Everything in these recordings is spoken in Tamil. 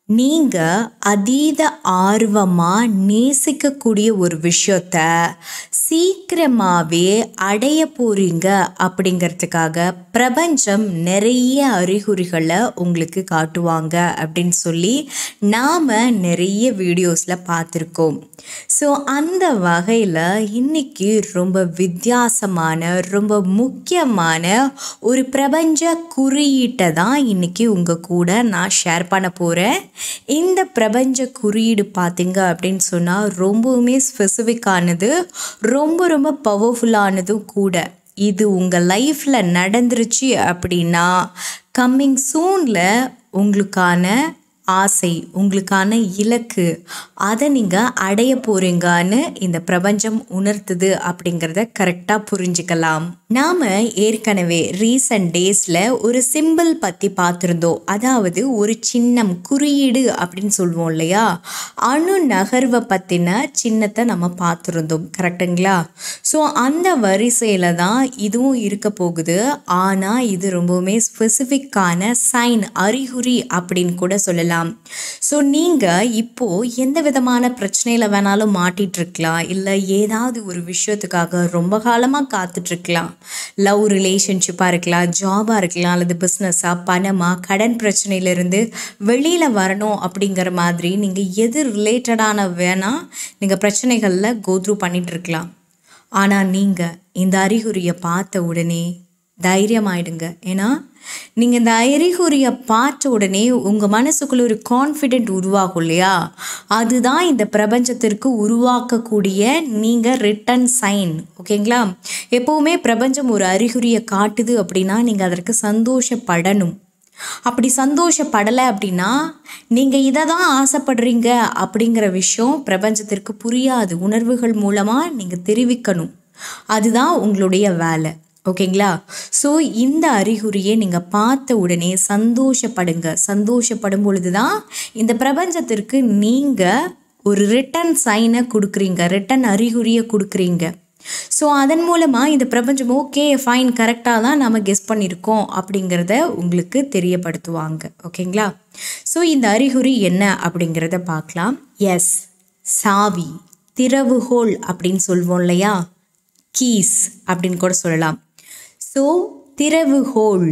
நீங்கள் அதீத ஆர்வமாக நேசிக்கக்கூடிய ஒரு விஷயத்த சீக்கிரமாகவே அடைய போகிறீங்க அப்படிங்கிறதுக்காக பிரபஞ்சம் நிறைய அறிகுறிகளை உங்களுக்கு காட்டுவாங்க அப்படின்னு சொல்லி நாம் நிறைய வீடியோஸில் பார்த்துருக்கோம் ஸோ அந்த வகையில் இன்னைக்கு ரொம்ப வித்தியாசமான ரொம்ப முக்கியமான ஒரு பிரபஞ்ச குறியீட்டை தான் இன்னைக்கு உங்கள் கூட நான் ஷேர் பண்ண போகிறேன் இந்த பிரபஞ்ச குறியீடு பார்த்தீங்க அப்படின்னு சொன்னால் ரொம்பவுமே ஸ்பெசிஃபிக்கானது ரொம்ப ரொம்ப பவர்ஃபுல்லானதும் கூட இது உங்கள் லைஃப்பில் நடந்துருச்சு அப்படின்னா கம்மிங் சூனில் உங்களுக்கான ஆசை உங்களுக்கான இலக்கு அதை நீங்கள் அடைய போகிறீங்கன்னு இந்த பிரபஞ்சம் உணர்த்துது அப்படிங்கிறத கரெக்டாக புரிஞ்சுக்கலாம் நாம் ஏற்கனவே ரீசன்ட் டேஸில் ஒரு சிம்பிள் பற்றி பார்த்துருந்தோம் அதாவது ஒரு சின்னம் குறியீடு அப்படின்னு சொல்லுவோம் இல்லையா அணு நகர்வை பற்றின சின்னத்தை நம்ம பார்த்துருந்தோம் கரெக்டுங்களா ஸோ அந்த வரிசையில் தான் இதுவும் இருக்க போகுது ஆனால் இது ரொம்பவுமே ஸ்பெசிஃபிக்கான சைன் அறிகுறி அப்படின்னு கூட சொல்லலாம் ஸோ நீங்கள் இப்போது எந்த விதமான பிரச்சனையில் வேணாலும் மாட்டிகிட்ருக்கலாம் இல்லை ஏதாவது ஒரு விஷயத்துக்காக ரொம்ப காலமாக காத்துட்ருக்கலாம் லவ் ரிலேஷன்ஷிப்பாக இருக்கலாம் ஜாபாக இருக்கலாம் அல்லது பிஸ்னஸாக பணமாக கடன் பிரச்சனையிலேருந்து வெளியில் வரணும் அப்படிங்கிற மாதிரி நீங்கள் எது ரிலேட்டடான வேணால் நீங்கள் பிரச்சனைகளில் கோத்ரூ பண்ணிகிட்ருக்கலாம் ஆனால் நீங்கள் இந்த அறிகுறியை பார்த்த உடனே தைரியமாயிடுங்க ஏன்னா நீங்கள் இந்த அறிகுறியை பார்த்த உடனே உங்கள் மனசுக்குள்ள ஒரு கான்ஃபிடென்ட் உருவாகும் இல்லையா அதுதான் இந்த பிரபஞ்சத்திற்கு உருவாக்கக்கூடிய நீங்கள் ரிட்டன் சைன் ஓகேங்களா எப்போவுமே பிரபஞ்சம் ஒரு அறிகுறியை காட்டுது அப்படின்னா நீங்கள் அதற்கு சந்தோஷப்படணும் அப்படி சந்தோஷப்படலை அப்படின்னா நீங்கள் இதை தான் ஆசைப்படுறீங்க அப்படிங்கிற விஷயம் பிரபஞ்சத்திற்கு புரியாது உணர்வுகள் மூலமாக நீங்கள் தெரிவிக்கணும் அதுதான் உங்களுடைய வேலை ஓகேங்களா ஸோ இந்த அறிகுறியை நீங்கள் பார்த்த உடனே சந்தோஷப்படுங்க சந்தோஷப்படும் பொழுது தான் இந்த பிரபஞ்சத்திற்கு நீங்கள் ஒரு ரிட்டன் சைனை கொடுக்குறீங்க ரிட்டன் அறிகுறியை கொடுக்குறீங்க ஸோ அதன் மூலமாக இந்த பிரபஞ்சம் ஓகே ஃபைன் கரெக்டாக தான் நம்ம கெஸ் பண்ணியிருக்கோம் அப்படிங்கிறத உங்களுக்கு தெரியப்படுத்துவாங்க ஓகேங்களா ஸோ இந்த அறிகுறி என்ன அப்படிங்கிறத பார்க்கலாம் எஸ் சாவி திறவுகோல் அப்படின்னு சொல்வோம் இல்லையா கீஸ் அப்படின்னு கூட சொல்லலாம் ஸோ திறவுகோல்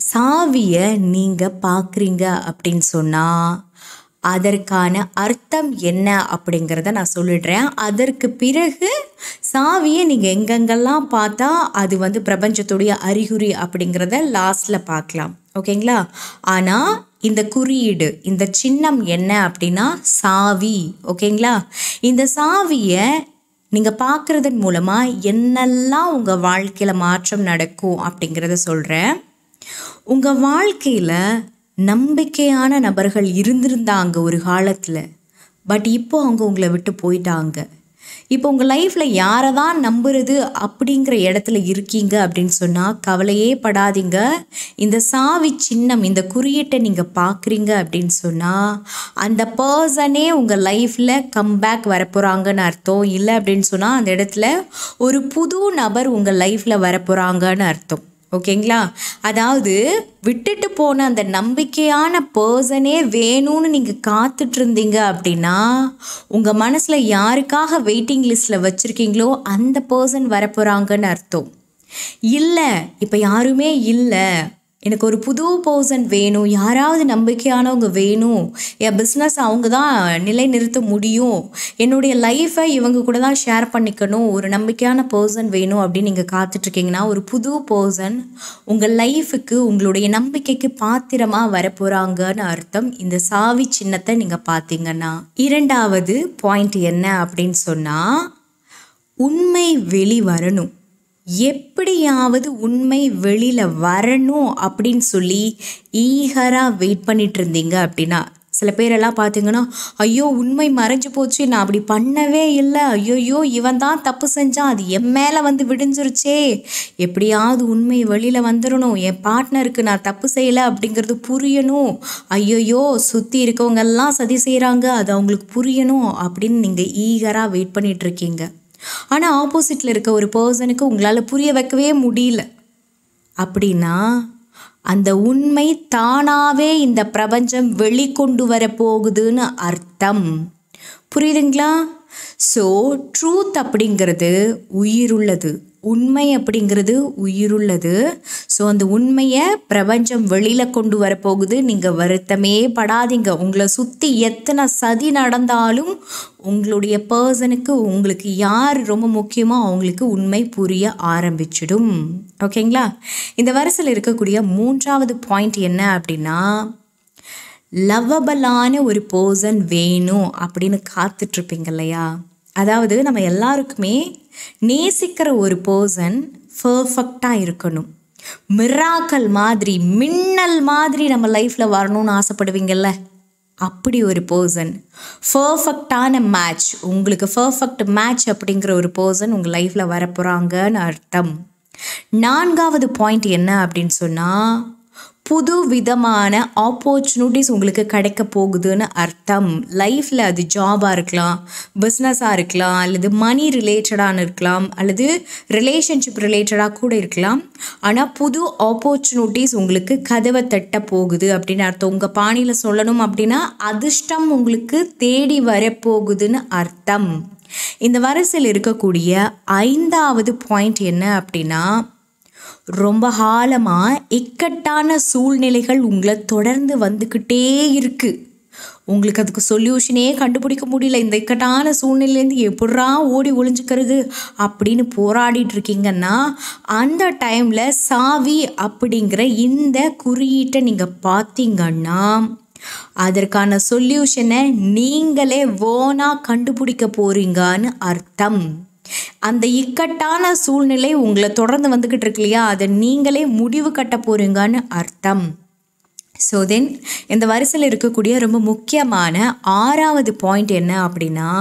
சாவியை நீங்கள் பார்க்குறீங்க அப்படின்னு சொன்னால் அதற்கான அர்த்தம் என்ன அப்படிங்கிறத நான் சொல்லிடுறேன் அதற்கு பிறகு சாவியை நீங்கள் எங்கெங்கெல்லாம் பார்த்தா அது வந்து பிரபஞ்சத்துடைய அறிகுறி அப்படிங்கிறத லாஸ்டில் பார்க்கலாம் ஓகேங்களா ஆனால் இந்த குறியீடு இந்த சின்னம் என்ன அப்படின்னா சாவி ஓகேங்களா இந்த சாவியை நீங்கள் பார்க்குறதன் மூலமாக என்னெல்லாம் உங்கள் வாழ்க்கையில் மாற்றம் நடக்கும் அப்படிங்கிறத சொல்கிறேன் உங்கள் வாழ்க்கையில் நம்பிக்கையான நபர்கள் இருந்திருந்தாங்க ஒரு காலத்தில் பட் இப்போ அவங்க உங்களை விட்டு போயிட்டாங்க இப்போ உங்கள் லைஃப்பில் யாரை தான் நம்புறது அப்படிங்கிற இடத்துல இருக்கீங்க அப்படின்னு சொன்னால் கவலையே படாதீங்க இந்த சாவி சின்னம் இந்த குறியீட்டை நீங்கள் பார்க்குறீங்க அப்படின்னு சொன்னால் அந்த பர்சனே உங்கள் லைஃப்பில் கம்பேக் வரப்போகிறாங்கன்னு அர்த்தம் இல்லை அப்படின்னு சொன்னால் அந்த இடத்துல ஒரு புது நபர் உங்கள் லைஃப்பில் வரப்போகிறாங்கன்னு அர்த்தம் ஓகேங்களா அதாவது விட்டுட்டு போன அந்த நம்பிக்கையான பர்சனே வேணும்னு நீங்கள் காத்துட்டு இருந்தீங்க அப்படின்னா உங்கள் மனசில் யாருக்காக வெயிட்டிங் லிஸ்ட்டில் வச்சுருக்கீங்களோ அந்த பர்சன் வரப்போகிறாங்கன்னு அர்த்தம் இல்லை இப்போ யாருமே இல்லை எனக்கு ஒரு புது பர்சன் வேணும் யாராவது நம்பிக்கையானவங்க வேணும் என் பிஸ்னஸ் அவங்க தான் நிலைநிறுத்த முடியும் என்னுடைய லைஃப்பை இவங்க கூட தான் ஷேர் பண்ணிக்கணும் ஒரு நம்பிக்கையான பர்சன் வேணும் அப்படின்னு நீங்கள் காத்துட்ருக்கீங்கன்னா ஒரு புது பர்சன் உங்கள் லைஃபுக்கு உங்களுடைய நம்பிக்கைக்கு பாத்திரமாக வரப்போகிறாங்கன்னு அர்த்தம் இந்த சாவி சின்னத்தை நீங்கள் பார்த்தீங்கன்னா இரண்டாவது பாயிண்ட் என்ன அப்படின்னு சொன்னால் உண்மை வெளி வரணும் எப்படியாவது உண்மை வெளியில் வரணும் அப்படின்னு சொல்லி ஈகராக வெயிட் பண்ணிட்டு இருந்தீங்க அப்படின்னா சில பேரெல்லாம் பார்த்தீங்கன்னா ஐயோ உண்மை மறைஞ்சு போச்சு நான் அப்படி பண்ணவே இல்லை ஐயோயோ இவன் தான் தப்பு செஞ்சான் அது என் மேலே வந்து விடிஞ்சிருச்சே எப்படியாவது உண்மை வெளியில் வந்துடணும் என் பார்ட்னருக்கு நான் தப்பு செய்யலை அப்படிங்கிறது புரியணும் ஐயோயோ சுற்றி இருக்கவங்கெல்லாம் சதி செய்கிறாங்க அது அவங்களுக்கு புரியணும் அப்படின்னு நீங்கள் ஈகராக வெயிட் பண்ணிட்டு இருக்கீங்க ஆனால் ஆப்போசிட்டில் இருக்க ஒரு பர்சனுக்கு உங்களால் புரிய வைக்கவே முடியல அப்படின்னா அந்த உண்மை தானாகவே இந்த பிரபஞ்சம் வெளிக்கொண்டு வர போகுதுன்னு அர்த்தம் புரியுதுங்களா ஸோ ட்ரூத் அப்படிங்கிறது உயிருள்ளது உண்மை அப்படிங்கிறது உயிருள்ளது ஸோ அந்த உண்மையை பிரபஞ்சம் வெளியில் கொண்டு வரப்போகுது நீங்கள் வருத்தமே படாதீங்க உங்களை சுற்றி எத்தனை சதி நடந்தாலும் உங்களுடைய பர்சனுக்கு உங்களுக்கு யார் ரொம்ப முக்கியமோ அவங்களுக்கு உண்மை புரிய ஆரம்பிச்சிடும் ஓகேங்களா இந்த வரிசையில் இருக்கக்கூடிய மூன்றாவது பாயிண்ட் என்ன அப்படின்னா லவ்வபலான ஒரு பர்சன் வேணும் அப்படின்னு காத்துட்ருப்பீங்க இல்லையா அதாவது நம்ம எல்லாருக்குமே நேசிக்கிற ஒரு பர்சன் பர்ஃபெக்டாக இருக்கணும் மிராக்கல் மாதிரி மின்னல் மாதிரி நம்ம லைஃப்பில் வரணும்னு ஆசைப்படுவீங்கல்ல அப்படி ஒரு பர்சன் பர்ஃபெக்டான மேட்ச் உங்களுக்கு பர்ஃபெக்ட் மேட்ச் அப்படிங்கிற ஒரு பர்சன் உங்கள் லைஃப்பில் வரப்போகிறாங்கன்னு அர்த்தம் நான்காவது பாயிண்ட் என்ன அப்படின்னு சொன்னால் புது விதமான ஆப்பர்ச்சுனிட்டிஸ் உங்களுக்கு கிடைக்க போகுதுன்னு அர்த்தம் லைஃப்பில் அது ஜாபாக இருக்கலாம் பிஸ்னஸாக இருக்கலாம் அல்லது மணி ரிலேட்டடான இருக்கலாம் அல்லது ரிலேஷன்ஷிப் ரிலேட்டடாக கூட இருக்கலாம் ஆனால் புது ஆப்பர்ச்சுனிட்டிஸ் உங்களுக்கு கதவை தட்ட போகுது அப்படின்னு அர்த்தம் உங்கள் பாணியில் சொல்லணும் அப்படின்னா அதிர்ஷ்டம் உங்களுக்கு தேடி வரப்போகுதுன்னு அர்த்தம் இந்த வரிசையில் இருக்கக்கூடிய ஐந்தாவது பாயிண்ட் என்ன அப்படின்னா ரொம்ப காலமாக இக்கட்டான சூழ்நிலைகள் உங்களை தொடர்ந்து வந்துக்கிட்டே இருக்குது உங்களுக்கு அதுக்கு சொல்யூஷனே கண்டுபிடிக்க முடியல இந்த இக்கட்டான சூழ்நிலையிலேருந்து எப்படா ஓடி ஒளிஞ்சுக்கிறது அப்படின்னு போராடிட்டு இருக்கீங்கன்னா அந்த டைமில் சாவி அப்படிங்கிற இந்த குறியீட்டை நீங்கள் பார்த்தீங்கன்னா அதற்கான சொல்யூஷனை நீங்களே ஓனாக கண்டுபிடிக்க போறீங்கன்னு அர்த்தம் அந்த இக்கட்டான சூழ்நிலை உங்களை தொடர்ந்து வந்துக்கிட்டு இருக்கு இல்லையா அதை நீங்களே முடிவு கட்ட போறீங்கன்னு அர்த்தம் ஸோ தென் இந்த வரிசையில் இருக்கக்கூடிய ரொம்ப முக்கியமான ஆறாவது பாயிண்ட் என்ன அப்படின்னா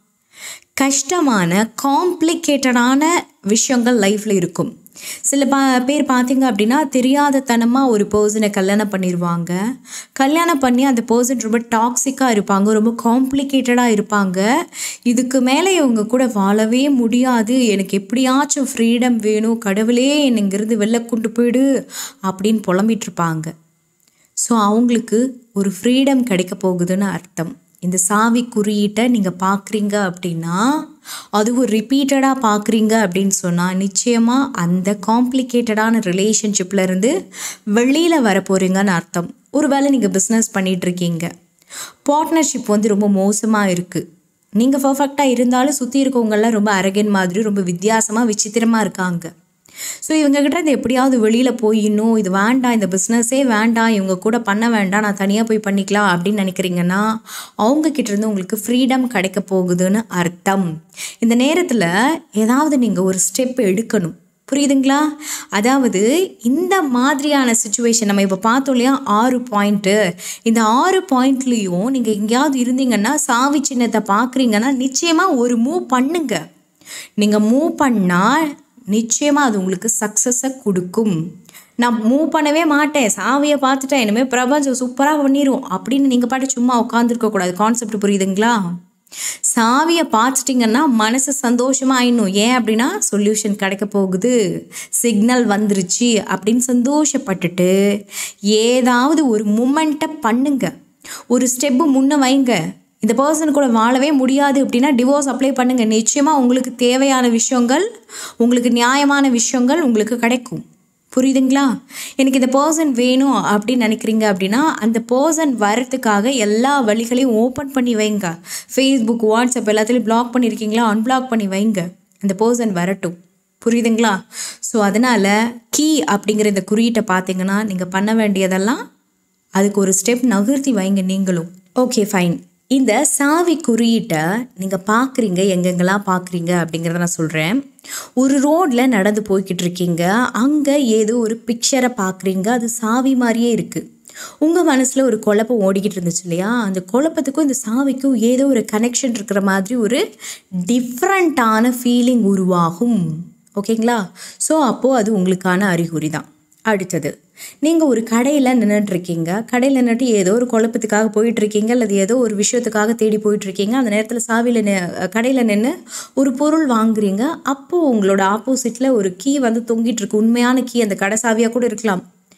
கஷ்டமான காம்ப்ளிகேட்டடான விஷயங்கள் லைஃப்பில் இருக்கும் சில பா பேர் பார்த்தீங்க அப்படின்னா தெரியாத தனமாக ஒரு பர்சனை கல்யாணம் பண்ணிடுவாங்க கல்யாணம் பண்ணி அந்த பர்சன் ரொம்ப டாக்ஸிக்காக இருப்பாங்க ரொம்ப காம்ப்ளிகேட்டடாக இருப்பாங்க இதுக்கு மேலே இவங்க கூட வாழவே முடியாது எனக்கு எப்படியாச்சும் ஃப்ரீடம் வேணும் கடவுளே என்னை இங்கிருந்து வெளில கொண்டு போயிடு அப்படின்னு புலம்பிட்டு இருப்பாங்க ஸோ அவங்களுக்கு ஒரு ஃப்ரீடம் கிடைக்க போகுதுன்னு அர்த்தம் இந்த சாவி குறியீட்டை நீங்கள் பார்க்குறீங்க அப்படின்னா அதுவும் ரிப்பீட்டடாக பார்க்குறீங்க அப்படின்னு சொன்னால் நிச்சயமாக அந்த காம்ப்ளிகேட்டடான ரிலேஷன்ஷிப்பில் இருந்து வெளியில் வர போகிறீங்கன்னு அர்த்தம் ஒருவேளை நீங்கள் பிஸ்னஸ் பண்ணிகிட்ருக்கீங்க பார்ட்னர்ஷிப் வந்து ரொம்ப மோசமாக இருக்குது நீங்கள் பர்ஃபெக்டாக இருந்தாலும் சுற்றி இருக்கவங்கெல்லாம் ரொம்ப அரகன் மாதிரி ரொம்ப வித்தியாசமாக விசித்திரமாக இருக்காங்க ஸோ இவங்ககிட்ட இது எப்படியாவது வெளியில் போயிடணும் இது வேண்டாம் இந்த பிஸ்னஸே வேண்டாம் இவங்க கூட பண்ண வேண்டாம் நான் தனியாக போய் பண்ணிக்கலாம் அப்படின்னு நினைக்கிறீங்கன்னா அவங்கக்கிட்ட இருந்து உங்களுக்கு ஃப்ரீடம் கிடைக்க போகுதுன்னு அர்த்தம் இந்த நேரத்தில் ஏதாவது நீங்கள் ஒரு ஸ்டெப் எடுக்கணும் புரியுதுங்களா அதாவது இந்த மாதிரியான சுச்சுவேஷன் நம்ம இப்போ பார்த்தோம் இல்லையா ஆறு பாயிண்ட்டு இந்த ஆறு பாயிண்ட்லேயும் நீங்கள் எங்கேயாவது இருந்தீங்கன்னா சாவி சின்னத்தை பார்க்குறீங்கன்னா நிச்சயமாக ஒரு மூவ் பண்ணுங்க நீங்கள் மூவ் பண்ணால் நிச்சயமாக அது உங்களுக்கு சக்ஸஸை கொடுக்கும் நான் மூவ் பண்ணவே மாட்டேன் சாவியை பார்த்துட்டேன் இனிமேல் பிரபஞ்சம் சூப்பராக பண்ணிடும் அப்படின்னு நீங்கள் பாட்டு சும்மா உட்காந்துருக்க கூடாது கான்செப்ட் புரியுதுங்களா சாவியை பார்த்துட்டிங்கன்னா மனசு சந்தோஷமாக ஆயிடணும் ஏன் அப்படின்னா சொல்யூஷன் கிடைக்க போகுது சிக்னல் வந்துருச்சு அப்படின்னு சந்தோஷப்பட்டுட்டு ஏதாவது ஒரு மூமெண்ட்டை பண்ணுங்க ஒரு ஸ்டெப்பு முன்ன வைங்க இந்த பர்சன் கூட வாழவே முடியாது அப்படின்னா டிவோர்ஸ் அப்ளை பண்ணுங்க நிச்சயமாக உங்களுக்கு தேவையான விஷயங்கள் உங்களுக்கு நியாயமான விஷயங்கள் உங்களுக்கு கிடைக்கும் புரியுதுங்களா எனக்கு இந்த பர்சன் வேணும் அப்படின்னு நினைக்கிறீங்க அப்படின்னா அந்த பர்சன் வரத்துக்காக எல்லா வழிகளையும் ஓப்பன் பண்ணி வைங்க ஃபேஸ்புக் வாட்ஸ்அப் எல்லாத்துலேயும் பிளாக் பண்ணியிருக்கீங்களா அன்பிளாக் பண்ணி வைங்க அந்த பர்சன் வரட்டும் புரியுதுங்களா ஸோ அதனால் கீ அப்படிங்கிற இந்த குறியீட்டை பார்த்தீங்கன்னா நீங்கள் பண்ண வேண்டியதெல்லாம் அதுக்கு ஒரு ஸ்டெப் நகர்த்தி வைங்க நீங்களும் ஓகே ஃபைன் இந்த சாவி குறியீட்டை நீங்கள் பார்க்குறீங்க எங்கெங்கெல்லாம் பார்க்குறீங்க அப்படிங்கிறத நான் சொல்கிறேன் ஒரு ரோட்டில் நடந்து போய்கிட்டு இருக்கீங்க அங்கே ஏதோ ஒரு பிக்சரை பார்க்குறீங்க அது சாவி மாதிரியே இருக்குது உங்கள் மனசில் ஒரு குழப்பம் ஓடிக்கிட்டு இருந்துச்சு இல்லையா அந்த குழப்பத்துக்கும் இந்த சாவிக்கும் ஏதோ ஒரு கனெக்ஷன் இருக்கிற மாதிரி ஒரு டிஃப்ரெண்ட்டான ஃபீலிங் உருவாகும் ஓகேங்களா ஸோ அப்போது அது உங்களுக்கான அறிகுறி தான் அடுத்தது நீங்கள் ஒரு கடையில் நின்றுட்டுருக்கீங்க கடையில் நின்றுட்டு ஏதோ ஒரு குழப்பத்துக்காக போயிட்டுருக்கீங்க அல்லது ஏதோ ஒரு விஷயத்துக்காக தேடி போயிட்டுருக்கீங்க அந்த நேரத்தில் சாவியில் நி கடையில் நின்று ஒரு பொருள் வாங்குறீங்க அப்போது உங்களோட ஆப்போசிட்டில் ஒரு கீ வந்து தொங்கிட்டு இருக்கு உண்மையான கீ அந்த கடை சாவியாக கூட இருக்கலாம்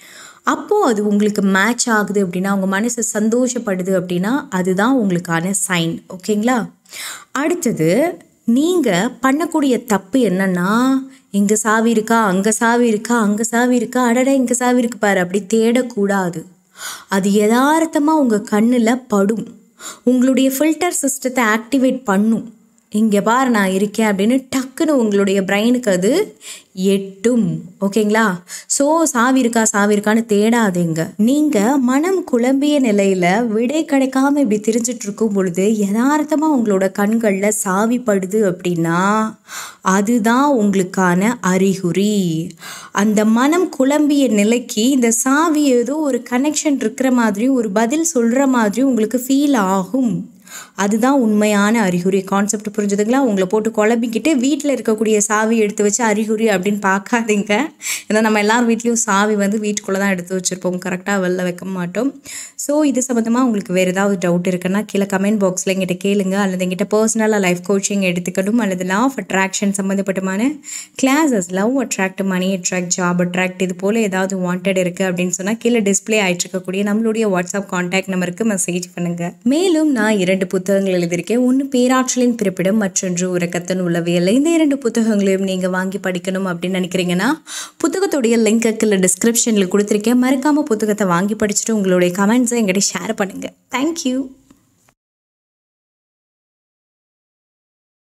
அப்போது அது உங்களுக்கு மேட்ச் ஆகுது அப்படின்னா உங்கள் மனசு சந்தோஷப்படுது அப்படின்னா அதுதான் உங்களுக்கான சைன் ஓகேங்களா அடுத்தது நீங்கள் பண்ணக்கூடிய தப்பு என்னன்னா இங்கே சாவி இருக்கா அங்கே சாவி இருக்கா அங்கே சாவி இருக்கா அடடா இங்கே சாவி இருக்கு பாரு அப்படி தேடக்கூடாது அது யதார்த்தமாக உங்கள் கண்ணில் படும் உங்களுடைய ஃபில்டர் சிஸ்டத்தை ஆக்டிவேட் பண்ணும் இங்கே பார் நான் இருக்கேன் அப்படின்னு டக்குன்னு உங்களுடைய பிரெயினுக்கு அது எட்டும் ஓகேங்களா ஸோ சாவி இருக்கா சாவி இருக்கான்னு தேடாதீங்க நீங்கள் மனம் குழம்பிய நிலையில் விடை கிடைக்காம இப்படி திரிஞ்சிட்டு இருக்கும் பொழுது யதார்த்தமாக உங்களோட கண்களில் சாவி படுது அப்படின்னா அதுதான் உங்களுக்கான அறிகுறி அந்த மனம் குழம்பிய நிலைக்கு இந்த சாவி ஏதோ ஒரு கனெக்ஷன் இருக்கிற மாதிரி ஒரு பதில் சொல்கிற மாதிரி உங்களுக்கு ஃபீல் ஆகும் அதுதான் உண்மையான அறிகுறி கான்செப்ட் புரிஞ்சுதுங்களா உங்களை போட்டு குழம்பிக்கிட்டு வீட்டில் இருக்கக்கூடிய சாவி எடுத்து வச்சு அறிகுறி அப்படின்னு பார்க்காதீங்க ஏன்னா நம்ம எல்லார் வீட்லேயும் சாவி வந்து வீட்டுக்குள்ளே தான் எடுத்து வச்சுருப்போம் கரெக்டாக வெளில வைக்க மாட்டோம் ஸோ இது சம்மந்தமாக உங்களுக்கு வேறு ஏதாவது டவுட் இருக்குன்னா கீழே கமெண்ட் பாக்ஸில் எங்கிட்ட கேளுங்க அல்லது எங்கிட்ட பர்சனலாக லைஃப் கோச்சிங் எடுத்துக்கணும் அல்லது லா ஆஃப் அட்ராக்ஷன் சம்மந்தப்பட்டமான classes love attract money attract job attract இது போல் ஏதாவது வாண்டட் இருக்குது அப்படின்னு சொன்னால் கீழே டிஸ்பிளே ஆகிட்டு இருக்கக்கூடிய நம்மளுடைய வாட்ஸ்அப் காண்டாக்ட் நம்பருக்கு மெசேஜ் பண்ணுங்கள் மேலும் நான் இரண்டு புத்தகங்கள் எழுதியிருக்கேன் ஒன்று பேராற்றலின் பிறப்பிடம் மற்றொன்று உறக்கத்தின் உளவியல் இந்த இரண்டு புத்தகங்களையும் நீங்கள் வாங்கி படிக்கணும் அப்படின்னு நினைக்கிறீங்கன்னா புத்தகத்துடைய லிங்க் கீழே டிஸ்கிரிப்ஷனில் கொடுத்துருக்கேன் மறக்காமல் புத்தகத்தை வாங்கி படிச்சுட்டு உங்களுடைய கமெண்ட்ஸை எங்கிட்ட ஷேர் பண்ணுங்கள் தேங்க்யூ